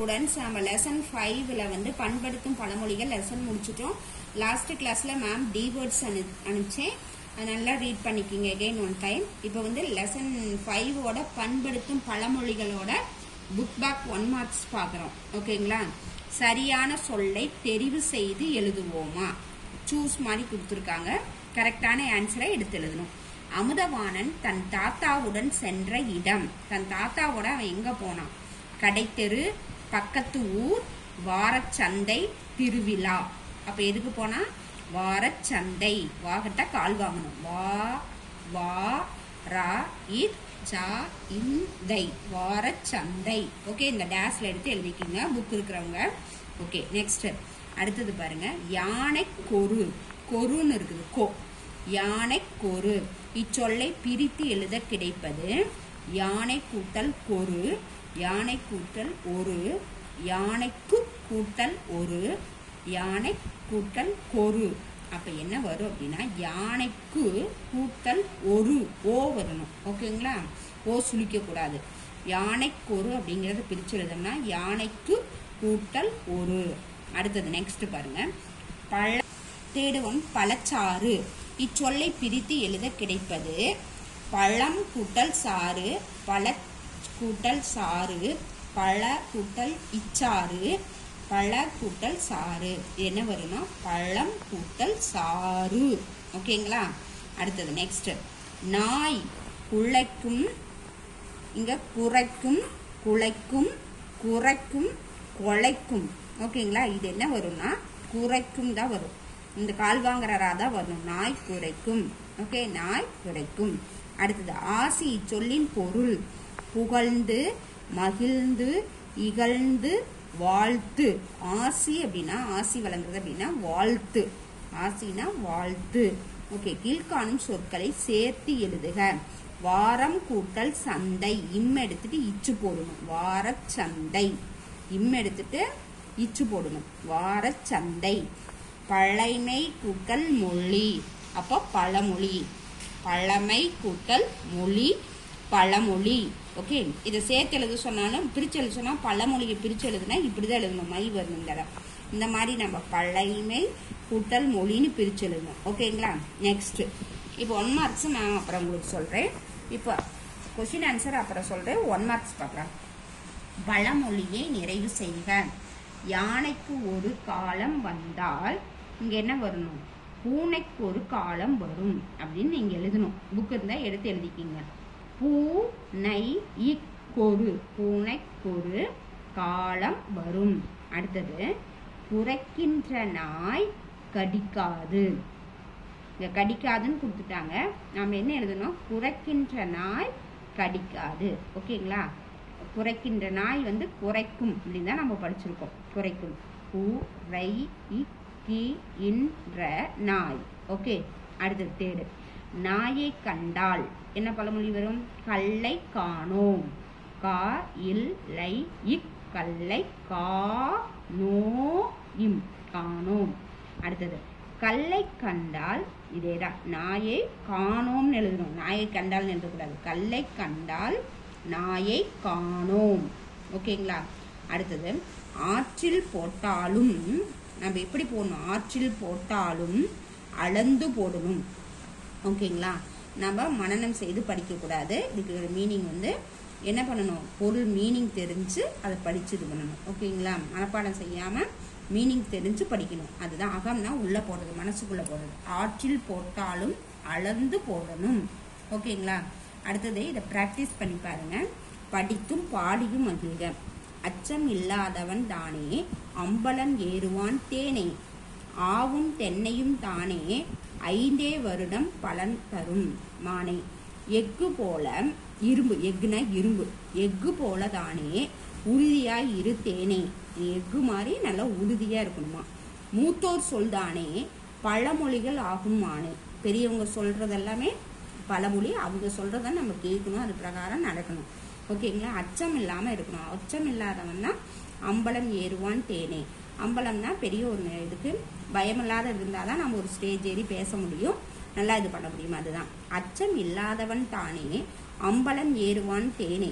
students நம்ம lesson ஃபைவ்ல வந்து பண்படுத்தும் பழமொழிகள் லெசன் முடிச்சிட்டோம் லாஸ்ட் கிளாஸ்ல மேம் டி வேர்ட்ஸ் அனு அனுப்பிச்சேன் அது நல்லா ரீட் பண்ணிக்கிங்க அகைன் ஒன் டைம் இப்போ வந்து லெசன் ஃபைவோட பண்படுத்தும் பழமொழிகளோட புக் பேக் ஒன் மார்க்ஸ் பார்க்குறோம் ஓகேங்களா சரியான சொல்லை தெரிவு செய்து எழுதுவோமா சூஸ் மாதிரி கொடுத்துருக்காங்க கரெக்டான ஆன்சரை எடுத்து எழுதணும் அமுதவாணன் தன் தாத்தாவுடன் சென்ற இடம் தன் தாத்தாவோட அவன் எங்க போனான் கடைத்தெரு பக்கத்து ஊர் வாரச்சந்தை திருவிழா அப்ப எதுக்கு போனா வாரச்சந்தை வாகிட்ட கால் வாங்கணும் வா வா ரா இத் சா இந்தை வாரச்சந்தை ஓகே இந்த டேஸ்ல எடுத்து எழுதிக்கிங்க புக் இருக்கிறவங்க ஓகே நெக்ஸ்ட் அடுத்தது பாருங்க யானை கொரு கொருன்னு இருக்குது கோ யானை கொரு இச்சொல்லை பிரித்து எழுத கிடைப்பது யானை கூட்டல் கொரு யானை கூட்டல் ஒரு யானைக்கு கூட்டல் ஒரு யானை கூட்டல் கொரு அப்ப என்ன வரும் அப்படின்னா யானைக்கு கூட்டல் ஒரு ஓ வரணும் ஓகேங்களா ஓ சுழிக்க கூடாது யானைக்கொரு அப்படிங்கறத பிரிச்சு எழுதணும்னா யானைக்கு கூட்டல் ஒரு அடுத்தது நெக்ஸ்ட் பாருங்க பழ தேடுவோம் பழச்சாறு இச்சொல்லை பிரித்து எழுத கிடைப்பது பழம் கூட்டல் சாறு பழ கூட்டல் சாறு பழ கூட்டல் இச்சாறு பழ கூட்டல் சாறு இது என்ன வரும்னா பழம் கூட்டல் சாறு ஓகேங்களா அடுத்தது நெக்ஸ்ட் நாய் குழைக்கும் இங்க குறைக்கும் குலைக்கும் குறைக்கும் கொலைக்கும் ஓகேங்களா இது என்ன வரும்னா குறைக்கும் தான் வரும் இந்த கால் வாங்குறரா தான் வரும் நாய் குறைக்கும் ஓகே நாய் குறைக்கும் அடுத்தது ஆசி சொல்லின் பொருள் புகழ்ந்து மகிழ்ந்து இகழ்ந்து வாழ்த்து ஆசி அப்படின்னா ஆசி வழங்குறது அப்படின்னா வாழ்த்து ஆசினா வாழ்த்து ஓகே கீழ்காணும் சொற்களை சேர்த்து எழுதுக வாரம் கூட்டல் சந்தை இம் எடுத்துட்டு இச்சு போடணும் வாரச்சந்தை இம் எடுத்துட்டு இச்சு போடணும் வாரச்சந்தை பழைமை கூட்டல் மொழி அப்போ பழமொழி பழமை கூட்டல் மொழி பழமொழி ஓகே இதை சேர்த்து எழுத சொன்னாலும் பிரிச்சு எழுத சொன்னா பழமொழியை பிரிச்சு எழுதுனா இப்படிதான் எழுதணும் மை வரணும் இந்த இடம் இந்த மாதிரி நம்ம பழைமை கூட்டல் மொழின்னு பிரிச்சு எழுதணும் ஓகேங்களா நெக்ஸ்ட் இப்போ ஒன் மார்க்ஸ் நான் அப்புறம் உங்களுக்கு சொல்றேன் இப்போ கொஸ்டின் ஆன்சர் அப்புறம் சொல்றேன் ஒன் மார்க்ஸ் பார்க்கலாம் பழமொழியை நிறைவு செய்க யானைக்கு ஒரு காலம் வந்தால் இங்க என்ன வரணும் பூனைக்கு ஒரு காலம் வரும் அப்படின்னு நீங்க எழுதணும் புக் இருந்தா எடுத்து எழுதிக்கிங்க பூனை இக்கொரு பூனைக்கொரு காலம் வரும் அடுத்தது குறைக்கின்ற நாய் கடிக்காது இங்க கடிக்காதுன்னு கொடுத்துட்டாங்க நாம என்ன எழுதணும் குறைக்கின்ற நாய் கடிக்காது ஓகேங்களா குறைக்கின்ற நாய் வந்து குறைக்கும் அப்படின்னு தான் நம்ம படிச்சிருக்கோம் குறைக்கும் கு ரை கி இன்ற நாய் ஓகே அடுத்தது தேடு நாயை கண்டால் என்ன பழமொழி வரும் கல்லை காணோம் கா இல் லை இக் கல்லை கா நோ இம் காணோம் அடுத்தது கல்லை கண்டால் இதேதான் நாயை காணோம்னு எழுதணும் நாயை கண்டால்னு எழுதக்கூடாது கல்லை கண்டால் நாயை காணோம் ஓகேங்களா அடுத்தது ஆற்றில் போட்டாலும் நம்ம எப்படி போடணும் ஆற்றில் போட்டாலும் அளந்து போடணும் ஓகேங்களா நம்ம மனநம் செய்து படிக்கக்கூடாது இதுக்கு மீனிங் வந்து என்ன பண்ணணும் பொருள் மீனிங் தெரிஞ்சு அதை படிச்சு இது பண்ணணும் ஓகேங்களா மனப்பாடம் செய்யாமல் மீனிங் தெரிஞ்சு படிக்கணும் அதுதான் அகம்னா உள்ளே போடுறது மனசுக்குள்ளே போடுறது ஆற்றில் போட்டாலும் அளந்து போடணும் ஓகேங்களா அடுத்தது இதை ப்ராக்டிஸ் பண்ணி பாருங்க படித்தும் பாடியும் மகிழ்க அச்சம் இல்லாதவன் தானே அம்பலம் ஏறுவான் தேனே ஆவும் தென்னையும் தானே ஐந்தே வருடம் பலன் தரும் மானே எஃகு போல இரும்பு எஃகுனா இரும்பு எஃகு போல தானே உறுதியாய் இரு தேனே எஃகு மாதிரி நல்லா உறுதியா இருக்கணுமா மூத்தோர் சொல்தானே பழமொழிகள் ஆகும் மானே பெரியவங்க சொல்றது எல்லாமே பழமொழி அவங்க சொல்றத நம்ம கேட்கணும் அது பிரகாரம் நடக்கணும் ஓகேங்களா அச்சம் இல்லாம இருக்கணும் அச்சம் இல்லாதவன்னா அம்பலம் ஏறுவான் தேனே அம்பலம்னா பெரிய ஒரு இதுக்கு பயமில்லாத இருந்தால் தான் நம்ம ஒரு ஸ்டேஜ் ஏறி பேச முடியும் நல்லா இது பண்ண முடியும் அதுதான் அச்சம் இல்லாதவன் தானே அம்பலம் ஏறுவான் தேனே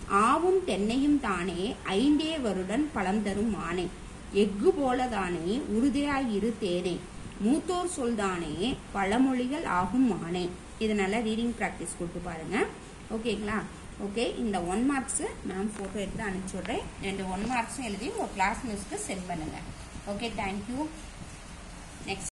ஆவும் தென்னையும் தானே ஐந்தே வருடன் பழம் தரும் ஆணை எஃகு போலதானே உறுதியாய் இரு தேனே மூத்தோர் சொல்தானே பழமொழிகள் ஆகும் ஆணை இதனால ரீடிங் ப்ராக்டிஸ் கொடுத்து பாருங்க ஓகேங்களா ஓகே இந்த ஒன் மார்க்ஸு மேம் ஃபோட்டோ எடுத்து அனுப்பிச்சி விட்றேன் ரெண்டு ஒன் மார்க்ஸும் எழுதி உங்கள் கிளாஸ் மிஸ்க்கு சென்ட் பண்ணுங்கள் ஓகே தேங்க்யூ நெக்ஸ்ட்